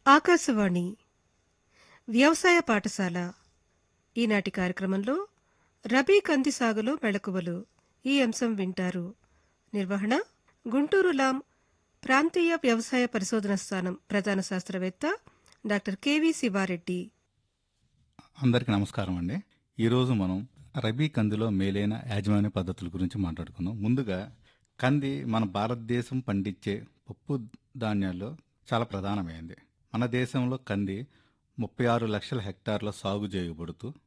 ఆకాశవాణి వ్యవసాయ పాఠశాల ఈనాటి కార్యక్రమంలో రబీ కంది సాగులో మెళకువలు ఈ అంశం వింటారు నిర్వహణ గుంటూరు లాం ప్రాంతీయ వ్యవసాయ పరిశోధన స్థానం ప్రధాన శాస్త్రవేత్త డాక్టర్ కెవి శివారెడ్డి అందరికీ నమస్కారం అండి ఈరోజు మనం రబీ కందిలో మేలైన యాజమాన్య పద్ధతుల గురించి మాట్లాడుకుందాం ముందుగా కంది మన భారతదేశం పండించే పప్పు ధాన్యాల్లో చాలా ప్రధానమైంది మన దేశంలో కంది ముప్పై ఆరు లక్షల హెక్టార్ల సాగు చేయబడుతూ